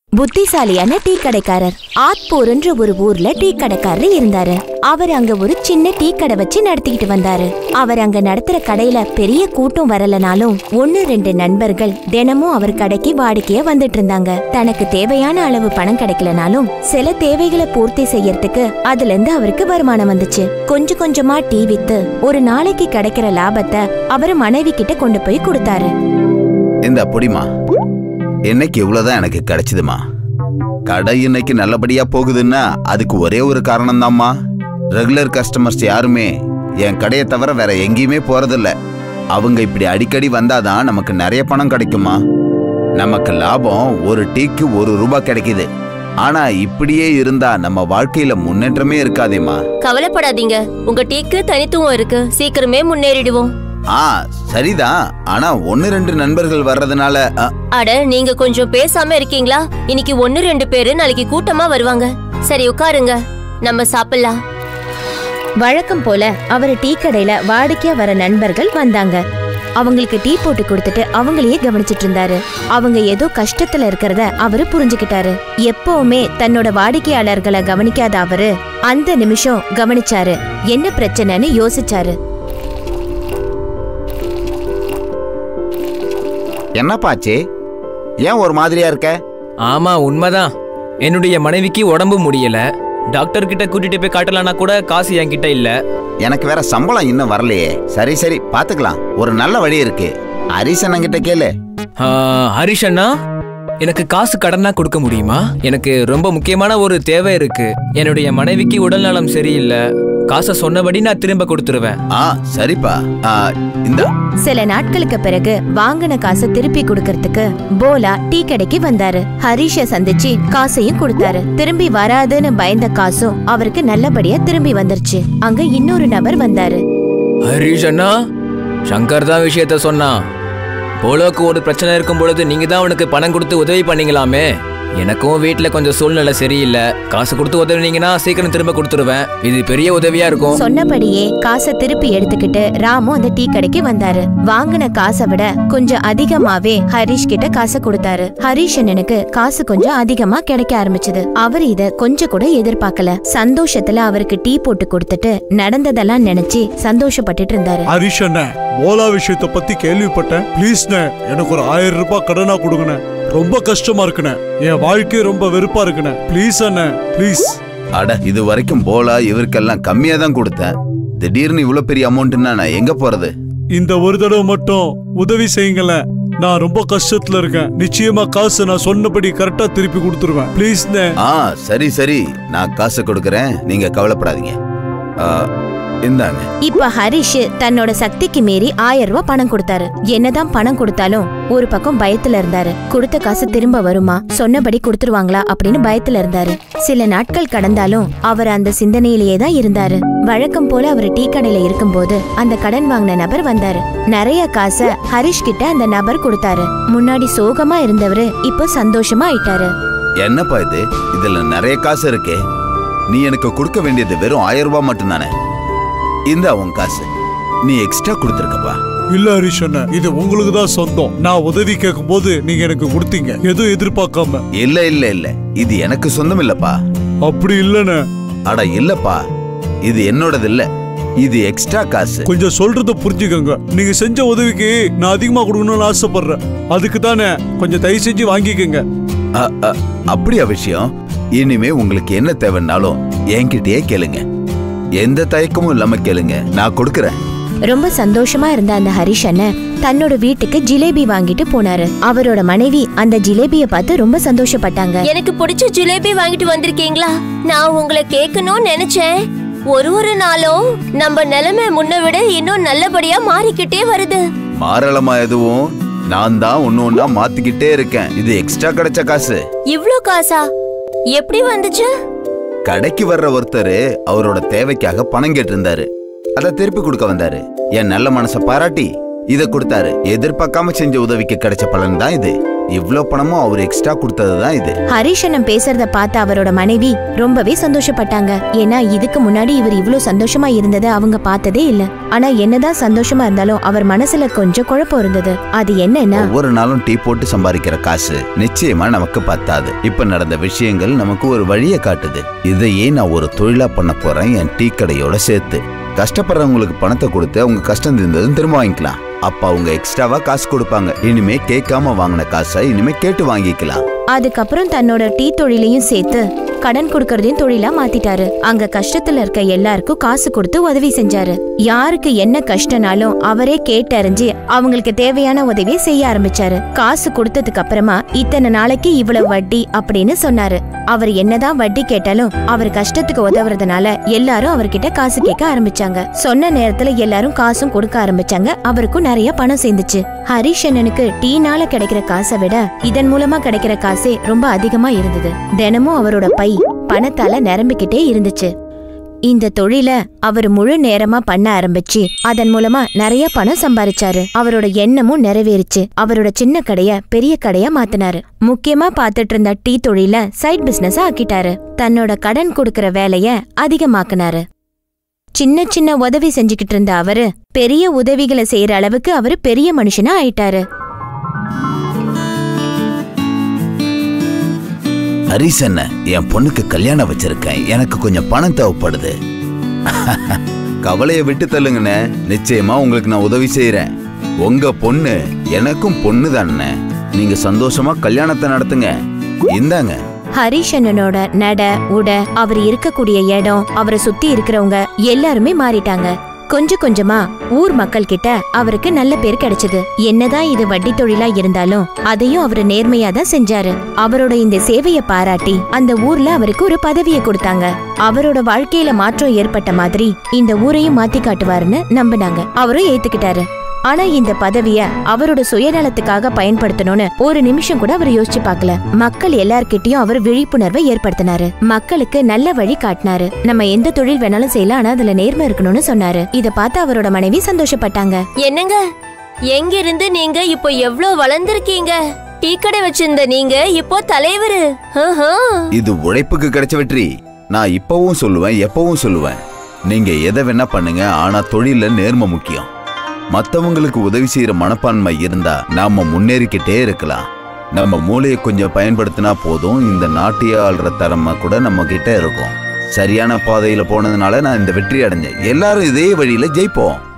புத்திசாலியான டீ கடைக்காரர் ஆத்பூர்ன்ற ஒரு ஊர்ல டீ கடைக்காரர் இருந்தாரு அவர் அங்க ஒரு சின்ன டீ கடை வச்சு நடத்திக்கிட்டு வந்தாரு அவர் அங்க நடத்துற கடையில பெரிய கூட்டம் வரலனாலும் ஒன்னு ரெண்டு நண்பர்கள் தினமும் அவர் கடைக்கு வாடிக்கையா வந்துட்டு இருந்தாங்க தனக்கு தேவையான அளவு பணம் கிடைக்கலனாலும் சில தேவைகளை பூர்த்தி செய்யறதுக்கு அதுல இருந்து அவருக்கு வருமானம் வந்துச்சு கொஞ்சம் கொஞ்சமா டீ வித்து ஒரு நாளைக்கு கிடைக்கிற லாபத்தை அவர் மனைவி கிட்ட கொண்டு போய் கொடுத்தாரு இந்த புடிமா இன்னைக்கு இவ்வளவுதான் எனக்கு கிடைச்சதுமா கடை இன்னைக்கு நல்லபடியா போகுதுன்னா அதுக்கு ஒரே ஒரு காரணம் தான்மா ரெகுலர் கஸ்டமர்ஸ் யாருமே என் கடையை தவிர வேற எங்கேயுமே போறதில்ல அவங்க இப்படி அடிக்கடி வந்தாதான் நமக்கு நிறைய பணம் கிடைக்குமா நமக்கு லாபம் ஒரு டீக்கு ஒரு ரூபாய் கிடைக்குது ஆனா இப்படியே இருந்தா நம்ம வாழ்க்கையில முன்னேற்றமே இருக்காதேம்மா கவலைப்படாதீங்க உங்க டீக்கு தனித்துவம் இருக்கு சீக்கிரமே முன்னேறிடுவோம் ஆ சரிதான் ஆனா ஒன்னு ரெண்டு நண்பர்கள் வர்றதுனால அ, அட நீங்க கொஞ்சம் பேசாம இருக்கீங்களா இன்னைக்கு ஒன்னு ரெண்டு பேரு நாளைக்கு கூட்டமா வருவாங்க சரி உட்காருங்க நம்ம சாப்பிடலாம் வழக்கம் போல அவர் டீ கடையில வாடிக்கையா வர நண்பர்கள் வந்தாங்க அவங்களுக்கு டீ போட்டு கொடுத்துட்டு அவங்களையே கவனிச்சிட்டு இருந்தாரு அவங்க ஏதோ கஷ்டத்துல இருக்கிறத அவரு புரிஞ்சுக்கிட்டாரு எப்பவுமே தன்னோட வாடிக்கையாளர்களை கவனிக்காத அவரு அந்த நிமிஷம் கவனிச்சாரு என்ன பிரச்சனைன்னு யோசிச்சாரு என்னப்பாச்சு ஏன் ஒரு மாதிரியா இருக்க ஆமா உண்மைதான் என்னுடைய மனைவிக்கு உடம்பு முடியல டாக்டர் கிட்ட கூட்டிட்டு போய் காட்டலாம்னா கூட காசு என்கிட்ட இல்ல எனக்கு வேற சம்பளம் இன்னும் வரலையே சரி சரி பாத்துக்கலாம் ஒரு நல்ல வழி இருக்கு ஹரிசன் கிட்ட கேளு ஆ, ஹரிஷ் அண்ணா எனக்கு காசு கடனா கொடுக்க முடியுமா எனக்கு ரொம்ப முக்கியமான ஒரு தேவை இருக்கு என்னுடைய மனைவிக்கு உடல் நலம் சரியில்லை காசை சொன்னபடி நான் திரும்ப கொடுத்துருவேன் ஆ சரிப்பா ஆ, இந்த சில நாட்களுக்கு பிறகு வாங்கின காசை திருப்பி கொடுக்கறதுக்கு போலா டீ கடைக்கு வந்தாரு ஹரிஷ சந்திச்சு காசையும் கொடுத்தாரு திரும்பி வராதுன்னு பயந்த காசும் அவருக்கு நல்லபடியா திரும்பி வந்துருச்சு அங்க இன்னொரு நபர் வந்தாரு ஹரிஷ் அண்ணா சங்கர் தான் விஷயத்த சொன்னான் போலோக்கு ஒரு பிரச்சனை இருக்கும் பொழுது நீங்க தான் அவனுக்கு பணம் கொடுத்து உதவி பண்ணீங்களாமே எனக்கும் வீட்ல கொஞ்சம் சூழ்நிலை சரியில்லை காசு கொடுத்து உதவினீங்கன்னா சீக்கிரம் திரும்ப கொடுத்துருவேன் இது பெரிய உதவியா இருக்கும் சொன்னபடியே காசை திருப்பி எடுத்துக்கிட்டு ராமு அந்த டீ கடைக்கு வந்தாரு வாங்கின காசை விட கொஞ்சம் அதிகமாவே ஹரிஷ் கிட்ட காசை கொடுத்தாரு ஹரிஷ் அண்ணனுக்கு காசு கொஞ்சம் அதிகமா கிடைக்க ஆரம்பிச்சது அவர் இத கொஞ்சம் கூட எதிர்பார்க்கல சந்தோஷத்துல அவருக்கு டீ போட்டு கொடுத்துட்டு நடந்ததெல்லாம் நினைச்சு சந்தோஷப்பட்டுட்டு இருந்தாரு ஹரிஷ் அண்ணன் ஓலா விஷயத்த பத்தி கேள்விப்பட்டேன் ப்ளீஸ்ண்ணே எனக்கு ஒரு ஆயிரம் ரூபாய் கடனா கொடுங்கண்ணே ரொம்ப கஷ்டமா இருக்குண்ணே என் வாழ்க்கை ரொம்ப வெறுப்பா இருக்குண்ணே ப்ளீஸ் அண்ணன் ப்ளீஸ் அட இது வரைக்கும் போலா இவருக்கெல்லாம் கம்மியா தான் கொடுத்தேன் திடீர்னு இவ்வளவு பெரிய அமௌண்ட்னா நான் எங்க போறது இந்த ஒரு தடவை மட்டும் உதவி செய்யுங்களேன் நான் ரொம்ப கஷ்டத்துல இருக்கேன் நிச்சயமா காசு நான் சொன்னபடி கரெக்டா திருப்பி கொடுத்துருவேன் ப்ளீஸ்ண்ணே ஆ சரி சரி நான் காசு கொடுக்கறேன் நீங்க கவலைப்படாதீங்க ஆ, இந்தாங்க இப்ப ஹரிஷ் தன்னோட சக்திக்கு மீறி ஆயிரம் ரூபாய் பணம் கொடுத்தாரு என்னதான் பணம் கொடுத்தாலும் ஒரு பக்கம் பயத்துல இருந்தாரு கொடுத்த காசு திரும்ப வருமா சொன்னபடி கொடுத்துருவாங்களா அப்படின்னு பயத்துல இருந்தாரு சில நாட்கள் கடந்தாலும் அவர் அந்த சிந்தனையிலேயே தான் இருந்தாரு வழக்கம் போல அவர் டீ கடையில இருக்கும்போது அந்த கடன் வாங்கின நபர் வந்தாரு நிறைய காசை ஹரிஷ் கிட்ட அந்த நபர் கொடுத்தாரு முன்னாடி சோகமா இருந்தவரு இப்போ சந்தோஷமா ஆயிட்டாரு என்னப்பா இது இதுல நிறைய காசு இருக்கே நீ எனக்கு கொடுக்க வேண்டியது வெறும் ஆயிரம் ரூபாய் மட்டும்தானே இந்த உன் காசு நீ எக்ஸ்ட்ரா கொடுத்துருக்கப்பா இல்ல ஹரிஷ் அண்ணன் இது உங்களுக்கு தான் சொந்தம் நான் உதவி கேட்கும் போது நீங்க எனக்கு கொடுத்தீங்க எதுவும் எதிர்பார்க்காம இல்ல இல்ல இல்ல இது எனக்கு சொந்தம் இல்லப்பா அப்படி இல்லண்ணே அட இல்லப்பா இது என்னோடது இல்ல இது எக்ஸ்ட்ரா காசு கொஞ்சம் சொல்றத புரிஞ்சுக்கோங்க நீங்க செஞ்ச உதவிக்கு நான் அதிகமா கொடுக்கணும்னு ஆசைப்படுறேன் அதுக்கு தானே கொஞ்சம் தயவு செஞ்சு வாங்கிக்கோங்க அ, அ, அப்படியா விஷயம் இனிமே உங்களுக்கு என்ன தேவைன்னாலும் என்கிட்டயே கேளுங்க எந்த தயக்கமும் இல்லாம கேளுங்க நான் கொடுக்கறேன் ரொம்ப சந்தோஷமா இருந்த அந்த ஹரிஷ் அண்ணன் தன்னோட வீட்டுக்கு ஜிலேபி வாங்கிட்டு போனாரு அவரோட மனைவி அந்த ஜிலேபிய பார்த்து ரொம்ப சந்தோஷப்பட்டாங்க எனக்கு பிடிச்ச ஜிலேபி வாங்கிட்டு வந்திருக்கீங்களா நான் உங்களை கேட்கணும்னு நினைச்சேன் ஒரு ஒரு நாளும் நம்ம நிலைமை முன்ன விட இன்னும் நல்லபடியா மாறிக்கிட்டே வருது மாரளமா எதுவும் நான் தான் ஒன்னு ஒன்னா மாத்திக்கிட்டே இருக்கேன் இது எக்ஸ்ட்ரா கிடைச்ச காசு இவ்ளோ காசா எப்படி வந்துச்சு கடைக்கு வர்ற ஒருத்தர் அவரோட தேவைக்காக பணம் கேட்டிருந்தாரு அதை திருப்பி கொடுக்க வந்தாரு என் நல்ல மனசை பாராட்டி இத கொடுத்தாரு எதிர்பார்க்காம செஞ்ச உதவிக்கு கிடைச்ச பலன் தான் இது இவ்ளோ பணமும் அவர் எக்ஸ்ட்ரா கொடுத்தது தான் இது ஹரிஷ் அண்ணன் பேசுறத பார்த்து அவரோட மனைவி ரொம்பவே சந்தோஷப்பட்டாங்க ஏன்னா இதுக்கு முன்னாடி இவர் இவ்ளோ சந்தோஷமா இருந்ததை அவங்க பார்த்ததே இல்ல ஆனா என்னதான் சந்தோஷமா இருந்தாலும் அவர் மனசுல கொஞ்சம் குழப்பம் இருந்தது அது என்னன்னா ஒவ்வொரு நாளும் டீ போட்டு சம்பாதிக்கிற காசு நிச்சயமா நமக்கு பத்தாது இப்ப நடந்த விஷயங்கள் நமக்கு ஒரு வழியை காட்டுது இதையே நான் ஒரு தொழிலா பண்ண போறேன் என் டீ கடையோட சேர்த்து கஷ்டப்படுறவங்களுக்கு பணத்தை கொடுத்து அவங்க கஷ்டம் இருந்ததும் திரும்ப வாங்கிக்கலாம் அப்ப அவங்க எக்ஸ்ட்ராவா காசு கொடுப்பாங்க இனிமே கேட்காம வாங்கின காசை இனிமே கேட்டு வாங்கிக்கலாம் அதுக்கப்புறம் தன்னோட டீ தொழிலையும் சேர்த்து கடன் கொடுக்கறதையும் தொழிலா மாத்திட்டாரு அங்க கஷ்டத்துல இருக்க எல்லாருக்கும் காசு கொடுத்து உதவி செஞ்சாரு யாருக்கு என்ன கஷ்டனாலும் அவரே கேட்டறிஞ்சு அவங்களுக்கு தேவையான உதவியை செய்ய ஆரம்பிச்சாரு காசு கொடுத்ததுக்கு அப்புறமா இத்தனை நாளைக்கு இவ்வளவு வட்டி அப்படின்னு சொன்னாரு அவர் என்னதான் வட்டி கேட்டாலும் அவர் கஷ்டத்துக்கு உதவுறதுனால எல்லாரும் அவர்கிட்ட காசு கேட்க ஆரம்பிச்சாங்க சொன்ன நேரத்துல எல்லாரும் காசும் கொடுக்க ஆரம்பிச்சாங்க அவருக்கும் நிறைய பணம் சேர்ந்துச்சு ஹரிஷ் அண்ணனுக்கு டீனால கிடைக்கிற காசை விட இதன் மூலமா கிடைக்கிற காசே ரொம்ப அதிகமா இருந்தது தினமும் அவரோட பை பணத்தால நிரம்பிக்கிட்டே இருந்துச்சு இந்த தொழில அவர் முழு நேரமா பண்ண ஆரம்பிச்சு அதன் மூலமா நிறைய பணம் சம்பாரிச்சாரு அவரோட எண்ணமும் நிறைவேறுச்சு அவரோட சின்ன கடைய பெரிய கடையா மாத்தினாரு முக்கியமா பாத்துட்டு இருந்த டீ தொழில சைட் பிசினஸ் ஆக்கிட்டாரு தன்னோட கடன் கொடுக்கற வேலைய அதிகமாக்குனாரு சின்ன சின்ன உதவி செஞ்சுக்கிட்டு இருந்த அவரு பெரிய உதவிகளை செய்யற அளவுக்கு அவரு பெரிய மனுஷனா ஆயிட்டாரு ஹரிஸ் என்ன என் பொண்ணுக்கு கல்யாணம் வச்சிருக்கேன் எனக்கு கொஞ்சம் பணம் தேவைப்படுது கவலையை விட்டு தள்ளுங்கண்ணே நிச்சயமா உங்களுக்கு நான் உதவி செய்யறேன் உங்க பொண்ணு எனக்கும் பொண்ணு தானே நீங்க சந்தோஷமா கல்யாணத்தை நடத்துங்க இந்தாங்க ஹரிஷ் அண்ணனோட நட உட அவர் இருக்கக்கூடிய இடம் அவரை சுத்தி இருக்கிறவங்க எல்லாருமே மாறிட்டாங்க கொஞ்சம் கொஞ்சமா ஊர் மக்கள் கிட்ட அவருக்கு நல்ல பேர் கிடைச்சது என்னதான் இது வட்டி தொழிலா இருந்தாலும் அதையும் அவரு நேர்மையா தான் செஞ்சாரு அவரோட இந்த சேவைய பாராட்டி அந்த ஊர்ல அவருக்கு ஒரு பதவியை கொடுத்தாங்க அவரோட வாழ்க்கையில மாற்றம் ஏற்பட்ட மாதிரி இந்த ஊரையும் மாத்தி காட்டுவாருன்னு நம்பினாங்க அவரும் ஏத்துக்கிட்டாரு ஆனா இந்த பதவிய அவரோட சுயநலத்துக்காக பயன்படுத்தணும்னு ஒரு நிமிஷம் கூட அவர் யோசிச்சு பார்க்கல மக்கள் எல்லார்கிட்டயும் அவர் விழிப்புணர்வை ஏற்படுத்தினாரு மக்களுக்கு நல்ல வழி காட்டினாரு நம்ம எந்த தொழில் வேணாலும் செய்யலாம் ஆனா அதுல நேர்மை இருக்கணும்னு சொன்னாரு இத பார்த்து அவரோட மனைவி சந்தோஷப்பட்டாங்க என்னங்க எங்க இருந்து நீங்க இப்போ எவ்ளோ வளர்ந்திருக்கீங்க டீ கடை வச்சிருந்த நீங்க இப்போ தலைவரு ஆஹா. இது உழைப்புக்கு கிடைச்ச வெற்றி நான் இப்பவும் சொல்லுவேன் எப்பவும் சொல்லுவேன் நீங்க எதை வேணா பண்ணுங்க ஆனா தொழில நேர்மை முக்கியம் மத்தவங்களுக்கு உதவி செய்யற மனப்பான்மை இருந்தா நாம முன்னேறிக்கிட்டே இருக்கலாம் நம்ம மூளையை கொஞ்சம் பயன்படுத்தினா போதும் இந்த நாட்டையே ஆள்ற திறமை கூட நம்ம கிட்ட இருக்கும் சரியான பாதையில போனதுனால நான் இந்த வெற்றி அடைஞ்சேன் எல்லாரும் இதே வழியில ஜெயிப்போம்